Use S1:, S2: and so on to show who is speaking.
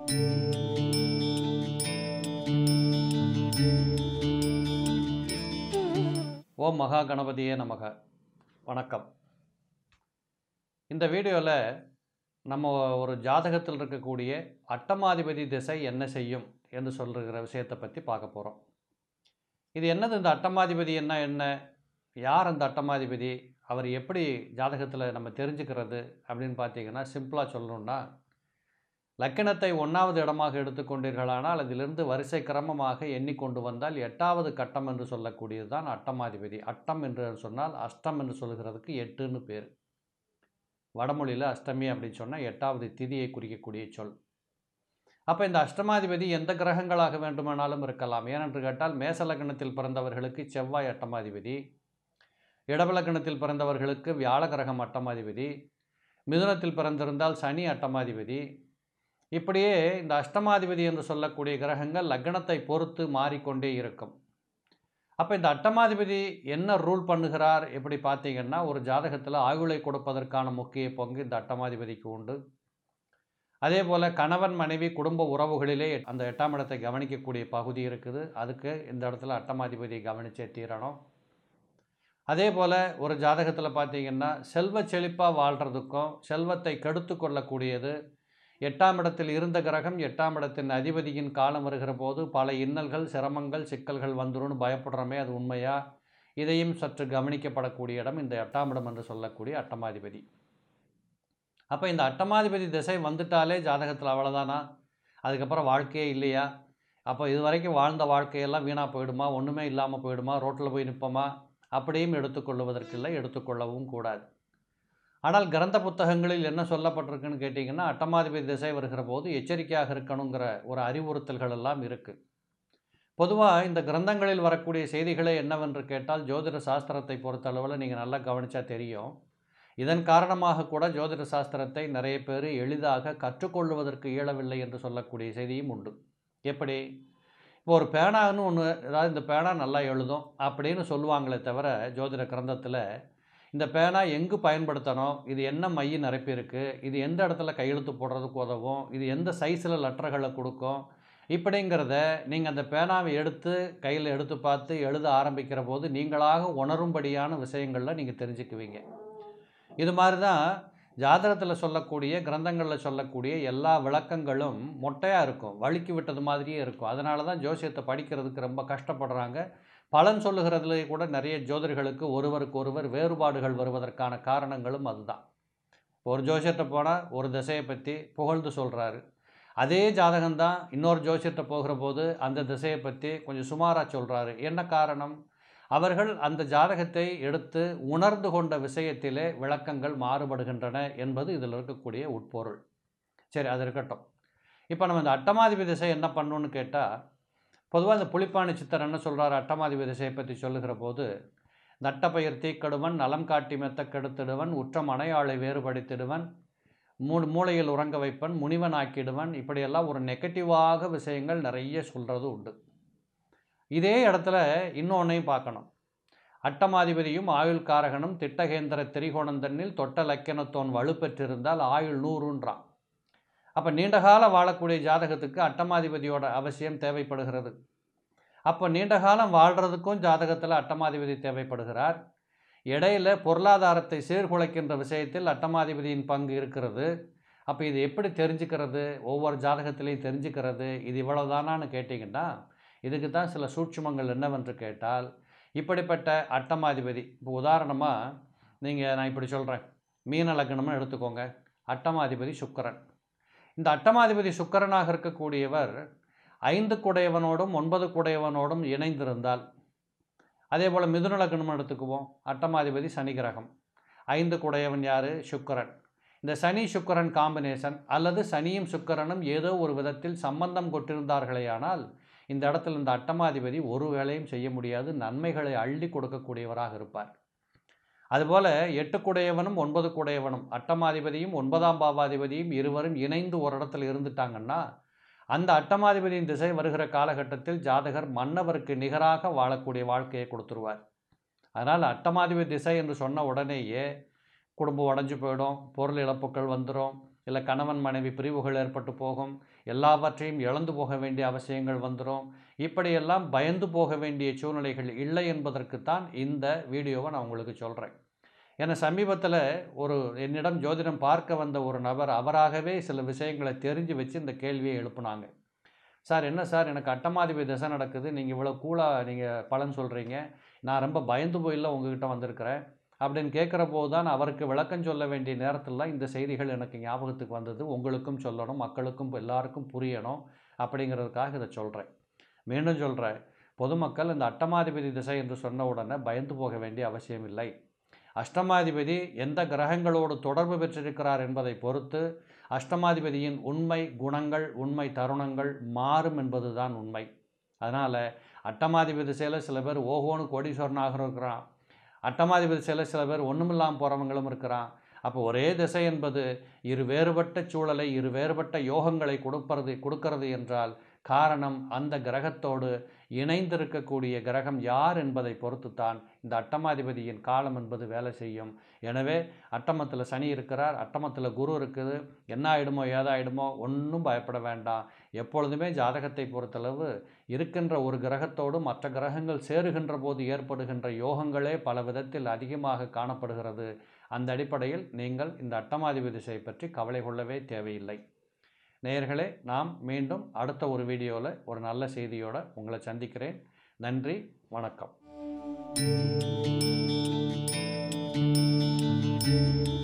S1: ஓம் மகா கணபதியே நமக வணக்கம் இந்த வீடியோவில் நம்ம ஒரு ஜாதகத்தில் இருக்கக்கூடிய அட்டமாதிபதி திசை என்ன செய்யும் என்று சொல்கிற விஷயத்தை பற்றி பார்க்க போகிறோம் இது என்னது இந்த அட்டமாதிபதி என்ன என்ன யார் அந்த அட்டமாதிபதி அவர் எப்படி ஜாதகத்தில் நம்ம தெரிஞ்சுக்கிறது அப்படின்னு பார்த்தீங்கன்னா சிம்பிளாக சொல்லணும்னா லக்கணத்தை ஒன்றாவது இடமாக எடுத்துக்கொண்டீர்களானால் அதிலிருந்து வரிசை கிரமமாக எண்ணிக்கொண்டு வந்தால் எட்டாவது கட்டம் என்று சொல்லக்கூடியது தான் அட்டமாதிபதி அட்டம் என்று சொன்னால் அஷ்டம் என்று சொல்கிறதுக்கு எட்டுன்னு பேர் வடமொழியில் அஷ்டமி அப்படின்னு சொன்னால் எட்டாவது திதியை குறிக்கக்கூடிய சொல் அப்போ இந்த அஷ்டமாதிபதி எந்த கிரகங்களாக வேண்டுமானாலும் இருக்கலாம் ஏனென்று கேட்டால் மேச லக்னத்தில் பிறந்தவர்களுக்கு செவ்வாய் அட்டமாதிபதி இடபலக்கணத்தில் பிறந்தவர்களுக்கு வியாழ கிரகம் அட்டமாதிபதி மிதுனத்தில் பிறந்திருந்தால் சனி அட்டமாதிபதி இப்படியே இந்த அஷ்டமாதிபதி என்று சொல்லக்கூடிய கிரகங்கள் லக்னத்தை பொறுத்து மாறிக்கொண்டே இருக்கும் அப்போ இந்த அட்டமாதிபதி என்ன ரூல் பண்ணுகிறார் எப்படி பார்த்தீங்கன்னா ஒரு ஜாதகத்தில் ஆயுளை கொடுப்பதற்கான முக்கிய பங்கு இந்த அட்டமாதிபதிக்கு உண்டு அதே போல் கணவன் மனைவி குடும்ப உறவுகளிலே அந்த எட்டாம் இடத்தை கவனிக்கக்கூடிய பகுதி இருக்குது அதுக்கு இந்த இடத்துல அட்டமாதிபதியை கவனிச்சே தீரணும் அதே போல் ஒரு ஜாதகத்தில் பார்த்தீங்கன்னா செல்வ செழிப்பாக வாழ்கிறதுக்கும் செல்வத்தை கெடுத்து கொள்ளக்கூடியது எட்டாம் இடத்தில் இருந்த கிரகம் எட்டாம் இடத்தின் அதிபதியின் காலம் வருகிற போது பல இன்னல்கள் சிரமங்கள் சிக்கல்கள் வந்துரும்னு பயப்படுறோமே அது உண்மையா இதையும் சற்று கவனிக்கப்படக்கூடிய இடம் இந்த எட்டாம் இடம் என்று சொல்லக்கூடிய அட்டமாதிபதி அப்போ இந்த அட்டமாதிபதி திசை வந்துட்டாலே ஜாதகத்தில் அவ்வளோதானா அதுக்கப்புறம் வாழ்க்கையே இல்லையா அப்போ இது வரைக்கும் வாழ்ந்த வாழ்க்கையெல்லாம் வீணாக போயிடுமா ஒன்றுமே இல்லாமல் போயிடுமா ரோட்டில் போய் நிற்போமா அப்படியும் எடுத்துக்கொள்வதற்கில்லை எடுத்துக்கொள்ளவும் கூடாது ஆனால் கிரந்த புத்தகங்களில் என்ன சொல்லப்பட்டிருக்குன்னு கேட்டிங்கன்னா அட்டமாதிபதி திசை வருகிற போது எச்சரிக்கையாக இருக்கணுங்கிற ஒரு அறிவுறுத்தல்கள் எல்லாம் இருக்குது பொதுவாக இந்த கிரந்தங்களில் வரக்கூடிய செய்திகளே என்னவென்று கேட்டால் ஜோதிட சாஸ்திரத்தை பொறுத்தளவில் நீங்கள் நல்லா கவனித்தா தெரியும் இதன் காரணமாக கூட ஜோதிட சாஸ்திரத்தை நிறைய பேர் எளிதாக கற்றுக்கொள்வதற்கு இயலவில்லை என்று சொல்லக்கூடிய செய்தியும் உண்டு எப்படி இப்போ ஒரு பேனான்னு ஒன்று அதாவது இந்த பேனா நல்லா எழுதும் அப்படின்னு சொல்லுவாங்களே தவிர ஜோதிட கிரந்தத்தில் இந்த பேனா எங்கு பயன்படுத்தணும் இது என்ன மைய நிரப்பியிருக்கு இது எந்த இடத்துல கையெழுத்து போடுறதுக்கு உதவும் இது எந்த சைஸில் லெட்டர்களை கொடுக்கும் இப்படிங்கிறத நீங்கள் அந்த பேனாவை எடுத்து கையில் எடுத்து பார்த்து எழுத ஆரம்பிக்கிற போது நீங்களாக உணரும்படியான விஷயங்களில் நீங்கள் தெரிஞ்சுக்குவீங்க இது மாதிரி தான் ஜாதகத்தில் சொல்லக்கூடிய கிரந்தங்களில் சொல்லக்கூடிய எல்லா விளக்கங்களும் மொட்டையாக இருக்கும் வழுக்கி விட்டது மாதிரியே இருக்கும் அதனால தான் ஜோசியத்தை படிக்கிறதுக்கு ரொம்ப கஷ்டப்படுறாங்க பலன் சொல்லுகிறதுல கூட நிறைய ஜோதிடர்களுக்கு ஒருவருக்கு ஒருவர் வேறுபாடுகள் வருவதற்கான காரணங்களும் அதுதான் ஒரு ஜோசியத்தை போனால் ஒரு திசையை பற்றி புகழ்ந்து சொல்கிறாரு அதே ஜாதகம்தான் இன்னொரு ஜோசியத்தை போகிற போது அந்த திசையை பற்றி கொஞ்சம் சுமாராக சொல்கிறாரு என்ன காரணம் அவர்கள் அந்த ஜாதகத்தை எடுத்து உணர்ந்து கொண்ட விஷயத்திலே விளக்கங்கள் மாறுபடுகின்றன என்பது இதில் இருக்கக்கூடிய உட்பொருள் சரி அது இருக்கட்டும் இப்போ நம்ம இந்த அட்டமாதிபதி திசை என்ன பண்ணணும்னு கேட்டால் பொதுவாக இந்த புலிப்பாணி சித்தர் என்ன சொல்கிறார் அட்டமாதிபதி திசையை பற்றி சொல்லுகிற போது நட்டப்பயிர் தீக்கடுவன் நலம் காட்டி மெத்த கெடுத்திடுவன் உற்றம் அணையாளை வேறுபடுத்திடுவன் மூ மூளையில் உறங்க வைப்பன் முனிவன் ஆக்கிடுவன் இப்படியெல்லாம் ஒரு நெகட்டிவாக விஷயங்கள் நிறைய சொல்கிறது உண்டு இதே இடத்துல இன்னொன்னையும் பார்க்கணும் அட்டமாதிபதியும் ஆயுள் காரகனும் திட்டகேந்திர திரிகோணம் தன்னில் தொட்ட லக்கணத்தோன் வலுப்பெற்றிருந்தால் ஆயுள் நூறுன்றான் அப்போ நீண்டகால வாழக்கூடிய ஜாதகத்துக்கு அட்டமாதிபதியோட அவசியம் தேவைப்படுகிறது அப்போ நீண்ட காலம் வாழ்கிறதுக்கும் ஜாதகத்தில் அட்டமாதிபதி தேவைப்படுகிறார் இடையில பொருளாதாரத்தை சீர்குலைக்கின்ற விஷயத்தில் அட்டமாதிபதியின் பங்கு இருக்கிறது அப்போ இது எப்படி தெரிஞ்சுக்கிறது ஒவ்வொரு ஜாதகத்திலையும் தெரிஞ்சுக்கிறது இது இவ்வளவுதானான்னு கேட்டிங்கன்னா இதுக்கு தான் சில சூட்சுமங்கள் என்னவென்று கேட்டால் இப்படிப்பட்ட அட்டமாதிபதி இப்போ உதாரணமாக நீங்கள் நான் இப்படி சொல்கிறேன் மீன லக்னம்னு எடுத்துக்கோங்க அட்டமாதிபதி சுக்கரன் இந்த அட்டமாதிபதி சுக்கரனாக இருக்கக்கூடியவர் ஐந்து குடையவனோடும் ஒன்பது குடையவனோடும் இணைந்திருந்தால் அதே போல் மிதுன லக்னம் எடுத்துக்குவோம் அட்டமாதிபதி சனி கிரகம் ஐந்து குடையவன் யார் சுக்கரன் இந்த சனி சுக்கரன் காம்பினேஷன் அல்லது சனியும் சுக்கரனும் ஏதோ ஒரு விதத்தில் சம்பந்தம் கொண்டிருந்தார்களேயானால் இந்த இடத்துல இந்த அட்டமாதிபதி ஒரு வேலையும் செய்ய முடியாது நன்மைகளை அள்ளி கொடுக்கக்கூடியவராக இருப்பார் அதுபோல் எட்டு குடையவனும் ஒன்பது குடையவனும் அட்டமாதிபதியும் ஒன்பதாம் பாவாதிபதியும் இருவரும் இணைந்து ஒரு இடத்துல இருந்துட்டாங்கன்னா அந்த அட்டமாதிபதியின் திசை வருகிற காலகட்டத்தில் ஜாதகர் மன்னவருக்கு நிகராக வாழக்கூடிய வாழ்க்கையை கொடுத்துருவார் அதனால் அட்டமாதிபதி திசை என்று சொன்ன உடனேயே குடும்பம் உடஞ்சி போயிடும் பொருள் இழப்புகள் வந்துடும் இல்லை கணவன் மனைவி பிரிவுகள் ஏற்பட்டு போகும் எல்லாவற்றையும் இழந்து போக வேண்டிய அவசியங்கள் வந்துடும் இப்படியெல்லாம் பயந்து போக வேண்டிய சூழ்நிலைகள் இல்லை என்பதற்குத்தான் இந்த வீடியோவை நான் உங்களுக்கு சொல்கிறேன் ஏன்னா சமீபத்தில் ஒரு என்னிடம் ஜோதிடம் பார்க்க வந்த ஒரு நபர் அவராகவே சில விஷயங்களை தெரிஞ்சு வச்சு இந்த கேள்வியை எழுப்புனாங்க சார் என்ன சார் எனக்கு அட்டமாதிபதி திசை நடக்குது நீங்கள் இவ்வளோ கூலாக நீங்கள் பலன் சொல்கிறீங்க நான் ரொம்ப பயந்து போயில உங்ககிட்ட வந்திருக்கிறேன் அப்படின்னு கேட்குற போது தான் அவருக்கு விளக்கம் சொல்ல வேண்டிய நேரத்தில் இந்த செய்திகள் எனக்கு ஞாபகத்துக்கு வந்தது உங்களுக்கும் சொல்லணும் மக்களுக்கும் எல்லாருக்கும் புரியணும் அப்படிங்கிறதுக்காக இதை சொல்கிறேன் மீண்டும் சொல்கிறேன் பொதுமக்கள் இந்த அட்டமாதிபதி திசை என்று சொன்ன உடனே பயந்து போக வேண்டிய அவசியம் இல்லை அஷ்டமாதிபதி எந்த கிரகங்களோடு தொடர்பு பெற்றிருக்கிறார் என்பதை பொறுத்து அஷ்டமாதிபதியின் உண்மை குணங்கள் உண்மை தருணங்கள் மாறும் என்பதுதான் உண்மை அதனால் அட்டமாதிபதி திசையில் சில பேர் ஓஹோன்னு கோடீஸ்வரனாக இருக்கிறான் அட்டமாதிபதி திசையில் சில பேர் ஒன்றுமில்லாமல் போகிறவங்களும் இருக்கிறான் அப்போ ஒரே திசை என்பது இரு வேறுபட்ட சூழலை இரு வேறுபட்ட யோகங்களை கொடுப்பது கொடுக்கிறது என்றால் காரணம் அந்த கிரகத்தோடு இணைந்திருக்கக்கூடிய கிரகம் யார் என்பதை பொறுத்துத்தான் இந்த அட்டமாதிபதியின் காலம் என்பது வேலை செய்யும் எனவே அட்டமத்தில் சனி இருக்கிறார் அட்டமத்தில் குரு இருக்குது என்ன ஆயிடுமோ ஏதாயிடுமோ ஒன்றும் பயப்பட வேண்டாம் எப்பொழுதுமே ஜாதகத்தை பொறுத்தளவு இருக்கின்ற ஒரு கிரகத்தோடு மற்ற கிரகங்கள் சேருகின்ற போது ஏற்படுகின்ற யோகங்களே பல விதத்தில் அதிகமாக காணப்படுகிறது அந்த அடிப்படையில் நீங்கள் இந்த அட்டமாதிபதி திசையை பற்றி கவலை கொள்ளவே தேவையில்லை நேயர்களே நாம் மீண்டும் அடுத்த ஒரு வீடியோவில் ஒரு நல்ல செய்தியோடு உங்களை சந்திக்கிறேன் நன்றி வணக்கம்